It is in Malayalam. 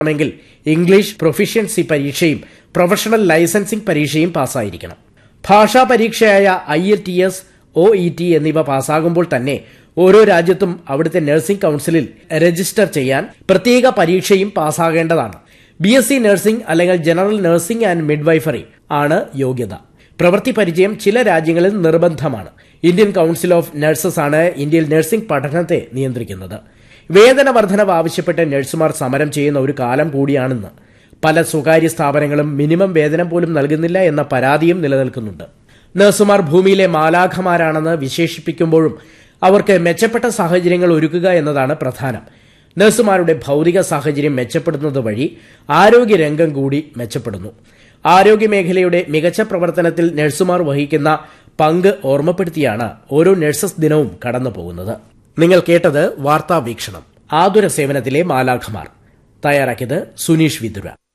ണമെങ്കിൽ ഇംഗ്ലീഷ് പ്രൊഫിഷ്യൻസി പരീക്ഷയും പ്രൊഫഷണൽ ലൈസൻസിംഗ് പരീക്ഷയും പാസ്സായിരിക്കണം ഭാഷാ പരീക്ഷയായ IELTS O E T എന്നിവ പാസ്സാകുമ്പോൾ തന്നെ ഓരോ രാജ്യത്തും അവിടുത്തെ നഴ്സിംഗ് കൌൺസിലിൽ രജിസ്റ്റർ ചെയ്യാൻ പ്രത്യേക പരീക്ഷയും പാസ്സാകേണ്ടതാണ് ബി എസ് സി നഴ്സിംഗ് അല്ലെങ്കിൽ ജനറൽ നഴ്സിംഗ് ആൻഡ് മിഡ്വൈഫറി ആണ് യോഗ്യത പ്രവൃത്തി പരിചയം ചില രാജ്യങ്ങളിൽ നിർബന്ധമാണ് ഇന്ത്യൻ കൌൺസിൽ ഓഫ് നഴ്സസ് ആണ് ഇന്ത്യയിൽ നഴ്സിംഗ് പഠനത്തെ നിയന്ത്രിക്കുന്നത് വേതന വർധനവ് ആവശ്യപ്പെട്ട് നഴ്സുമാർ സമരം ചെയ്യുന്ന ഒരു കാലം കൂടിയാണെന്ന് പല സ്വകാര്യ സ്ഥാപനങ്ങളും മിനിമം വേതനം പോലും നൽകുന്നില്ല എന്ന പരാതിയും നിലനിൽക്കുന്നുണ്ട് നഴ്സുമാർ ഭൂമിയിലെ മാലാഖമാരാണെന്ന് വിശേഷിപ്പിക്കുമ്പോഴും അവർക്ക് മെച്ചപ്പെട്ട സാഹചര്യങ്ങൾ ഒരുക്കുക എന്നതാണ് പ്രധാനം നഴ്സുമാരുടെ ഭൗതിക സാഹചര്യം മെച്ചപ്പെടുന്നത് വഴി ആരോഗ്യരംഗം കൂടി മെച്ചപ്പെടുന്നു ആരോഗ്യമേഖലയുടെ മികച്ച പ്രവർത്തനത്തിൽ നഴ്സുമാർ വഹിക്കുന്ന പങ്ക് ഓർമ്മപ്പെടുത്തിയാണ് ഓരോ നഴ്സസ് ദിനവും കടന്നു പോകുന്നത് നിങ്ങൾ കേട്ടത് വാർത്താ വീക്ഷണം ആതുര സേവനത്തിലെ മാലാഖമാർ തയ്യാറാക്കിയത് സുനീഷ് വിദുര